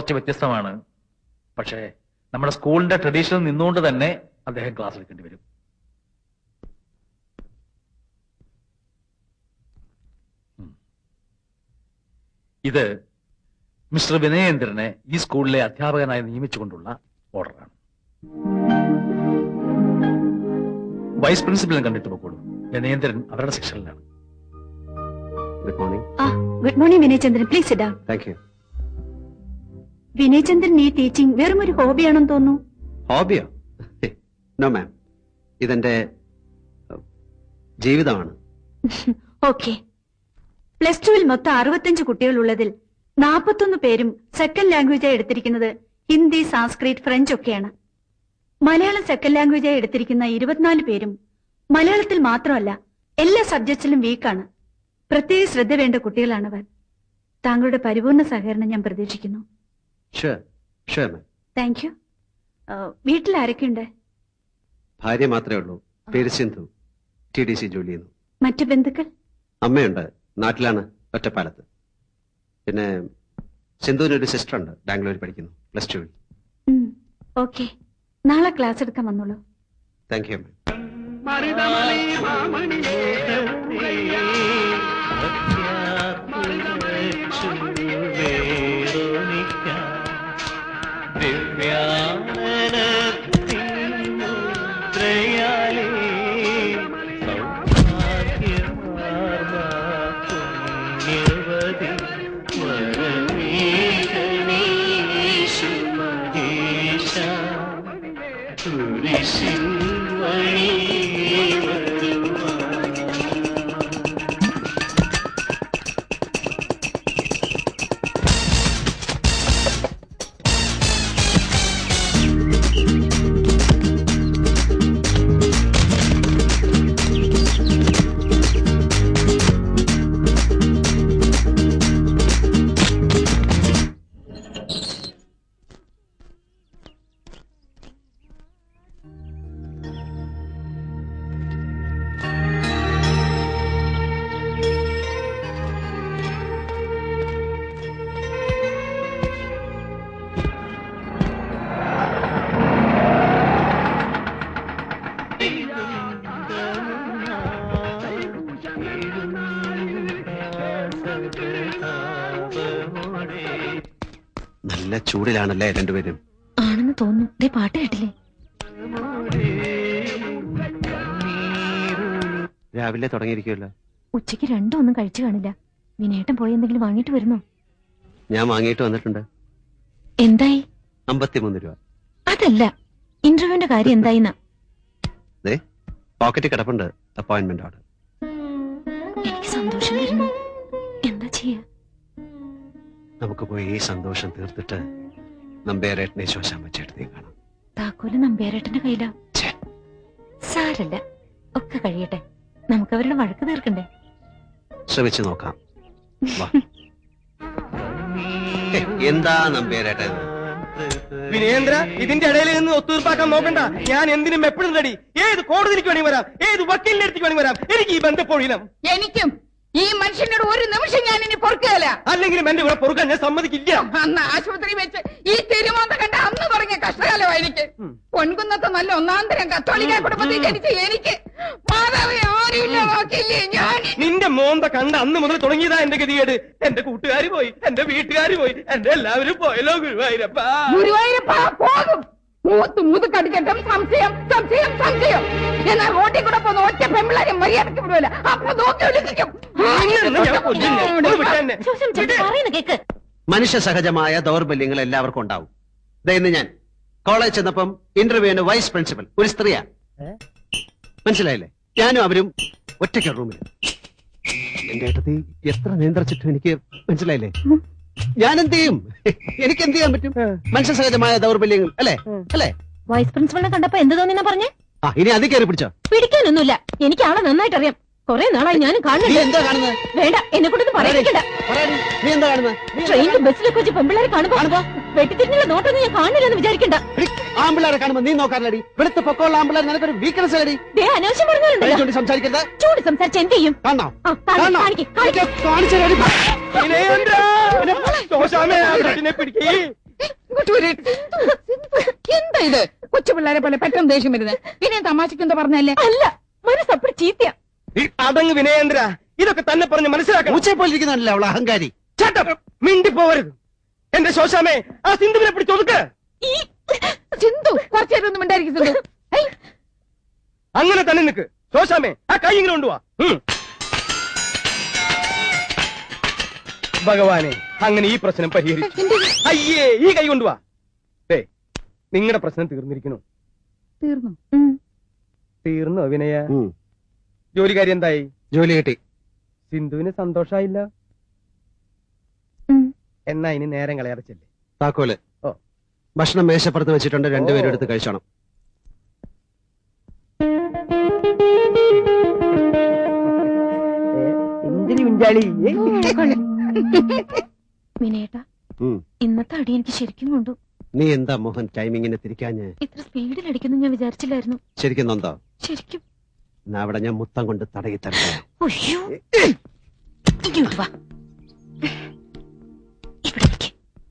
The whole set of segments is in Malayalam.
കുറച്ച് വ്യത്യസ്തമാണ് പക്ഷേ നമ്മുടെ സ്കൂളിന്റെ ട്രഡീഷനിൽ നിന്നുകൊണ്ട് തന്നെ അദ്ദേഹം ക്ലാസ് എടുക്കേണ്ടി വരും ഉം. ഇത് മിസ്റ്റർ വിനയേന്ദ്രനെ ഈ സ്കൂളിലെ അധ്യാപകനായി നിയമിച്ചുകൊണ്ടുള്ള ഓർഡറാണ് വൈസ് പ്രിൻസിപ്പലിനെ കണ്ടിട്ട് പോക്കോളൂ വിനയേന്ദ്രൻ അവരുടെ സെക്ഷനിലാണ് ഗുഡ് മോർണിംഗ് ആ good morning Vinayachandran please sit down thank you Vinayachandran ഈ ടീച്ചിങ് വെറും ഒരു ഹോബിയാണെന്ന് തോന്നുന്നു ഹോബിയോ നോ മാം ഇതെന്റെ അഹ്, ജീവിതമാണ് ഓക്കെ പ്ലസ് ടുവിൽ മൊത്തം അറുപത്തഞ്ച് കുട്ടികളുള്ളതിൽ നാൽപ്പത്തൊന്ന് പേരും സെക്കൻഡ് ലാംഗ്വേജായി എടുത്തിരിക്കുന്നത് ഹിന്ദി സാംസ്ക്രിറ്റ് ഫ്രഞ്ച് ഒക്കെയാണ് മലയാളം സെക്കൻഡ് ലാംഗ്വേജായി എടുത്തിരിക്കുന്ന ഇരുപത്തിനാല് പേരും മലയാളത്തിൽ മാത്രമല്ല എല്ലാ സബ്ജക്ട്സിലും വീക്കാണ് പ്രത്യേക ശ്രദ്ധ വേണ്ട കുട്ടികളാണവർ താങ്കളുടെ പരിപൂർണ സഹകരണം ഞാൻ പ്രതീക്ഷിക്കുന്നു sure sure ma'am thank you വീട്ടിൽ ആരൊക്കെയുണ്ട് ഭാര്യ മാത്രമേ ഉള്ളൂ പേര് സിന്ധു ടി ഡി സി ജോലി ചെയ്യുന്നു മറ്റു ബന്ധുക്കൾ അമ്മയുണ്ട് നാട്ടിലാണ് ഒറ്റപ്പാലത്ത് പിന്നെ സിന്ധുവിന് ഒരു സിസ്റ്റർ ഉണ്ട് ബാംഗ്ലൂരിൽ പഠിക്കുന്നു പ്ലസ് ടുവിൽ ഓക്കെ നാളെ ക്ലാസ് എടുക്കാൻ വന്നോളൂ താങ്ക് യു മാം നല്ല ചൂടിലാണല്ലേ രണ്ടുപേരും ആണെന്ന് തോന്നുന്നു ദേ പാട്ട് കേട്ടില്ലേ രാവിലെ തുടങ്ങിയിരിക്കുമല്ലോ ഉച്ചയ്ക്ക് രണ്ടും ഒന്നും കഴിച്ചു കാണില്ല വിനേട്ടൻ പോയി എന്തെങ്കിലും വാങ്ങിയിട്ട് വരുന്നോ ഞാൻ വാങ്ങിയിട്ട് വന്നിട്ടുണ്ട് എന്തായി അമ്പത്തിമൂന്ന് രൂപ അതല്ല ഇന്റർവ്യൂവിന്റെ കാര്യം എന്തായിന്നാ ദേ പോക്കറ്റ് കിടപ്പുണ്ട് അപ്പോയിന്റ്മെന്റ് ഓർഡർ എനിക്ക് സന്തോഷം വരുന്നു എന്താ ചെയ്യാ നമുക്ക് പോയി ഈ സന്തോഷം തീർത്തിട്ട് നമ്പേരേട്ടനെ ശോശാമ്മച്ചേട്ടനെ കാണാം താക്കോല് നമ്പ്യാരേട്ടന്റെ കയ്യിലാ ഛെ. സാരല്ല ഒക്കെ കഴിയട്ടെ നമുക്ക് അവരുടെ വഴക്ക് തീർക്കണ്ടേ ശ്രമിച്ചു നോക്കാം വാ. ഹേ, എന്താ നമ്പേരേട്ട ഇത് വിനേന്ദ്ര ഇതിന്റെ ഇടയിൽ നിന്ന് ഒത്തുതീർപ്പാക്കാൻ നോക്കണ്ട ഞാൻ എന്തിനും എപ്പോഴും റെഡി ഏത് കോടതിക്ക് വേണമെങ്കിൽ വരാം ഏത് വക്കീലിന്റെ അടുത്തേക്ക് വേണമെങ്കിൽ വരാം എനിക്ക് ഈ ബന്ധപ്പൊഴിയണം എനിക്കും ഈ മനുഷ്യനോട് ഒരു നിമിഷം ഞാൻ ഇനി പൊറുക്കുകയല്ല അല്ലെങ്കിലും എന്റെ കൂടെ പൊറുക്കാൻ ഞാൻ സമ്മതിക്കില്ല അന്ന് ആശുപത്രി വെച്ച് ഈ തിരുമോന്ത കണ്ട അന്ന് തുടങ്ങിയ കഷ്ടകാലമാണ് എനിക്ക് പൊൻകുന്നത്തെ നല്ല ഒന്നാന്തരം കത്തോലിക്ക കുടുംബത്തിൽ ജനിച്ച എനിക്ക് മാതാവെ ആരുമില്ല നോക്കിയില്ലേ ഞാൻ നിന്റെ മോന്ത കണ്ട അന്ന് മുതൽ തുടങ്ങിയതാ എന്റെ ഗതികേട് എന്റെ കൂട്ടുകാർ പോയി എന്റെ വീട്ടുകാർ പോയി എന്റെ എല്ലാവരും പോയല്ലോ ഗുരുവായൂരപ്പാ ഗുരുവായൂരപ്പ പോകും മൂത്ത് മുതുക്കടിക്കട്ടും സംശയം സംശയം സംശയം എന്നാൽ റോട്ടിൽ കൂടെ പോകുന്ന ഒറ്റ പെമ്പിളാരെ മര്യാദക്ക് വിടുവല്ല അപ്പൊ നോക്കി വിളിക്കും നിന്നെ ഞാൻ കൊല്ലില്ലേ? ഒന്ന് വിട്ടേ എന്നെ. ശോശം ചേട്ടൻ പറയുന്ന കേക്ക് മനുഷ്യ സഹജമായ ദൗർബല്യങ്ങൾ എല്ലാവർക്കും ഉണ്ടാവും ദേ ഇന്ന് ഞാൻ കോളേജ് ചെന്നപ്പം ഇന്റർവ്യൂവിന് വൈസ് പ്രിൻസിപ്പൽ ഒരു സ്ത്രീയാ മനസ്സിലായില്ലേ ഞാനും അവരും ഒറ്റയ്ക്ക് റൂമിൽ എന്റെ ഏട്ടത്തി എത്ര നിയന്ത്രിച്ചിട്ടും എനിക്ക് മനസ്സിലായില്ലേ ഞാൻ എന്ത് ചെയ്യും എനിക്ക് എന്ത് ചെയ്യാൻ പറ്റും മനുഷ്യ സഹജമായ ദൗർബല്യങ്ങൾ അല്ലേ അല്ലേ വൈസ് പ്രിൻസിപ്പളിനെ കണ്ടപ്പോ എന്ത് തോന്നിന്നാ പറഞ്ഞേ ആ ഇനി അത് കയറി പിടിച്ചോ പിടിക്കാനൊന്നുമില്ല എനിക്ക് ആളെ നന്നായിട്ട് അറിയാം കൊറേ നാളായി ഞാനും നീ കാണുന്നുണ്ട് എന്താ കാണുന്നത് വേണ്ട എന്നെ കൊണ്ടൊന്നും പറയിക്കണ്ട പറയാടി, നീ എന്താ കാണുന്നത് നീ എന്താ ട്രെയിനിൽ ബസ്സിലൊക്കെ വെച്ച് പെമ്പിള്ളേരെ കാണുമ്പോ വെട്ടിത്തിരിഞ്ഞുള്ള നോട്ടൊന്നും ഞാൻ കാണില്ലെന്ന് വിചാരിക്കണ്ട എടി, ആമ്പിള്ളേരെ കാണുമ്പോ നീ നോക്കാറില്ലടി വെളുത്ത പൊക്കമുള്ള ആമ്പിള്ളേർ നിനക്കൊരു വീക്ക്നെസ് അല്ലടി ദേ അനാവശ്യം പറഞ്ഞാലുണ്ടല്ലോ ചൂണ്ടി സംസാരിക്കരുത് ചൂട് സംസാരിച്ച് എന്ത് ചെയ്യും കാണണോ ആ, കാണി, കാണണോ? കാണിക്ക്, കാണിക്ക്. ഇതൊക്കെ കാണിച്ചു തരാടി. വിനയേന്ദ്ര! ശോശാമ്മേ, ആ കുട്ടിനെ പിടിക്ക്. ഇങ്ങോട്ട് വരൂ. എന്താ ഇത് കൊച്ചു പിള്ളേരെ പോലെ പെട്ടെന്ന് ദേഷ്യം വരുന്നത് പിന്നെ തമാശക്ക് എന്താ പറഞ്ഞല്ലേ അല്ല മനസ്സപ്പടി ചീത്തയാ അതങ്ങ് വിനയേന്ദ്ര ഇതൊക്കെ തന്നെ പറഞ്ഞ് മനസ്സിലാക്കണം പൂച്ചയെ പോലെ ഇരിക്കുന്നതല്ലേ അവൾ അഹങ്കാരി Shut up. മിണ്ടി പോവരുത് എന്റെ ശോശാമേ ആ സിന്ധുവിനെ പിടിച്ച് ഒതുക്ക് ഈ സിന്ധു കുറച്ചു നേരം ഒന്നും ഉണ്ടായിരിക്കും സിന്ധു ഏയ്, അങ്ങനെ തന്നെ നിൽക്ക് ശോശാമേ ആ കൈ ഇങ്ങനെ കൊണ്ടുവാ ഉം. ഭഗവാനെ അങ്ങനെ ഈ പ്രശ്നം പരിഹരിച്ചു അയ്യേ ഈ കൈ കൊണ്ടുവാ ദേ നിങ്ങളുടെ പ്രശ്നം തീർന്നിരിക്കണു തീർന്നു തീർന്നോ വിനയ ഉം. ജോലിക്കാരി എന്തായി ജോലി കിട്ടി സിന്ധുവിന് സന്തോഷായില്ല ഉം. എന്നാ ഇനി നേരം കളയാറച്ചല്ലേ താക്കോല് ഓ. ഭക്ഷണം മേശപ്പുറത്ത് വെച്ചിട്ടുണ്ട് രണ്ടുപേരും എടുത്ത് കഴിച്ചോണം എന്തിനു കുഞ്ചാളി വിനയേട്ടാ ഉം. ഇന്നത്തെ അടി എനിക്ക് ശരിക്കും കൊണ്ടു നീ എന്താ മോഹൻ ടൈമിങ്ങിനെ തിരിക്കാഞ്ഞ് ഇത്ര സ്പീഡിൽ അടിക്കുന്നു ഞാൻ വിചാരിച്ചില്ലായിരുന്നു ശരിക്കും നൊന്തോ ശരിക്കും എന്നാ അവിടെ ഞാൻ മുത്തം കൊണ്ട് തടകി തരട്ടെ അയ്യോ ഇങ്ങോട്ട് വാ ഇവിടെ നിൽക്ക്.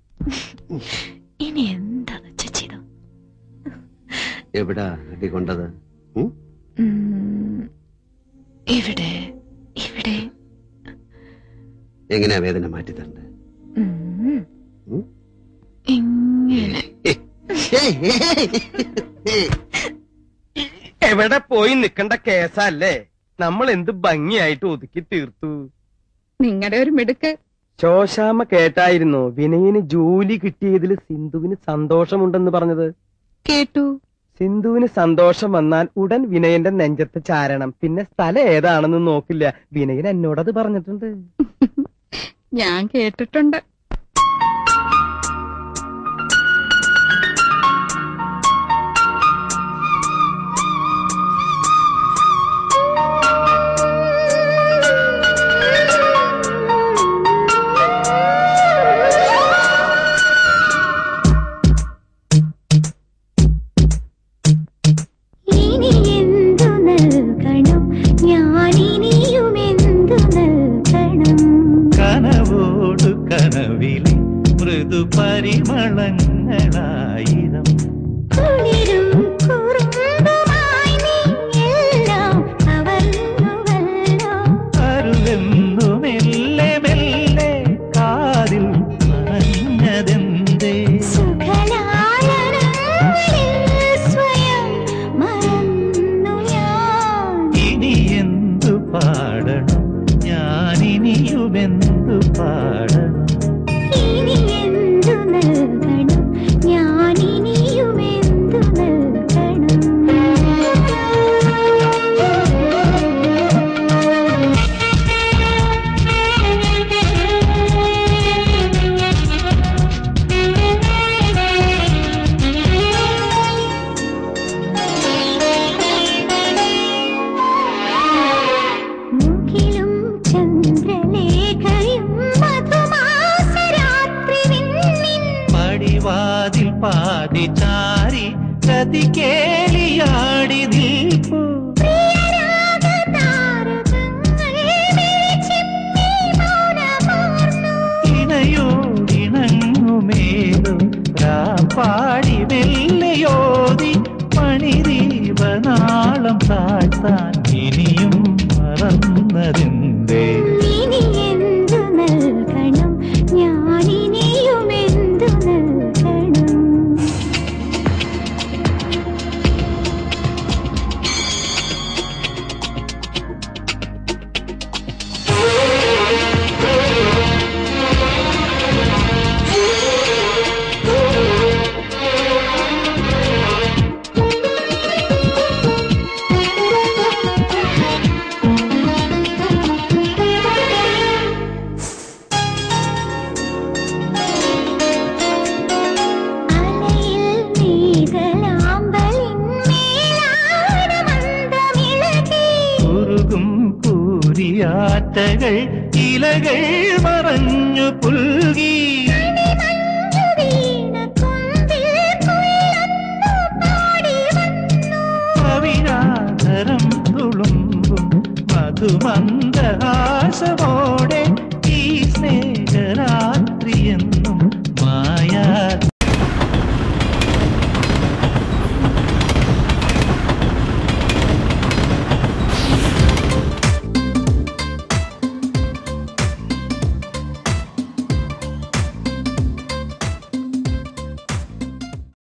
ഇനി എന്താന്ന് വെച്ചാ ചെയ്തോ എവിടാ അടി കൊണ്ടത് ഉം? ഉം, ഇവിടെ ഇവിടെ എങ്ങനെയാ വേദന മാറ്റി തരണ്ടേ ഉം. ഉം? ഇങ്ങനെ ഏയ്, ഏയ്, ഏയ്. എവിടെ പോയി നിക്കണ്ട കേസല്ലേ നമ്മൾ എന്ത് ഭംഗിയായിട്ട് ഒതുക്കി തീർത്തു നിങ്ങളുടെ ഒരു മിടുക്ക് ശോശാമ്മ കേട്ടായിരുന്നു വിനയന് ജോലി കിട്ടിയതിൽ സിന്ധുവിന് സന്തോഷമുണ്ടെന്ന് പറഞ്ഞത് കേട്ടു സിന്ധുവിന് സന്തോഷം വന്നാൽ ഉടൻ വിനയന്റെ നെഞ്ചത്ത് ചാരണം പിന്നെ സ്ഥലം ഏതാണെന്ന് നോക്കില്ല വിനയൻ എന്നോടത് പറഞ്ഞിട്ടുണ്ട് ഞാൻ കേട്ടിട്ടുണ്ട് ഇനി എന്തു നൽകണം ഞാനിനിയും എന്തു നൽകണം കനവോടു കനവിലെ മൃദു പരിമളങ്ങളായിരം കുളിരും കുറുമ്പുമായി നീ എല്ലാം കവർന്നുവല്ലോ അരുവെന്നു മെല്ലെ മെല്ലെ കാതിൽ പറഞ്ഞതെന്തേ സുഖലായനങ്ങളിൽ സ്വയം മറന്നു ഞാൻ ഇനി എന്തു പാടണം ഞാനിനിയുമെന്തു പാടണം ഇനി എന്തു നൽകണം ഞാനിനിയും എന്തു മുകിലും ചന്ദ്രലേഖയും മധുമാസരാത്രി വിണ്ണിൻ പടിവാതിൽ പാതി ചാരി കതി കേളിയാടി നിൽപ്പൂ പ്രിയരാഗതാരകങ്ങൾ മിഴിച്ചിമ്മി മൗനമാർന്നു. ഇണയോടിണങ്ങുമേലോ പാടി മെല്ലയോതി മണിദീപനാളം താഴ്ത്താൻ ഇനിയും മറന്നതിന്തേ ഇനി എന്തു നൽകണം ഞാനിനിയും എന്തു നൽകണം അലയിൽ നീതലാമ്പലിൻ മേലാടമന്ദമിളകി ഉരുകും കൂരിയാറ്റകൾ ഇലകൾ മറഞ്ഞു പുൽകി വീണ കൊമ്പിൽ കുയിലൊന്നു പാടി വന്നു അവിരാധരം തുളുമ്പും മധുമന്ദഹാസമോടെ ഈ സ്നേഹരാ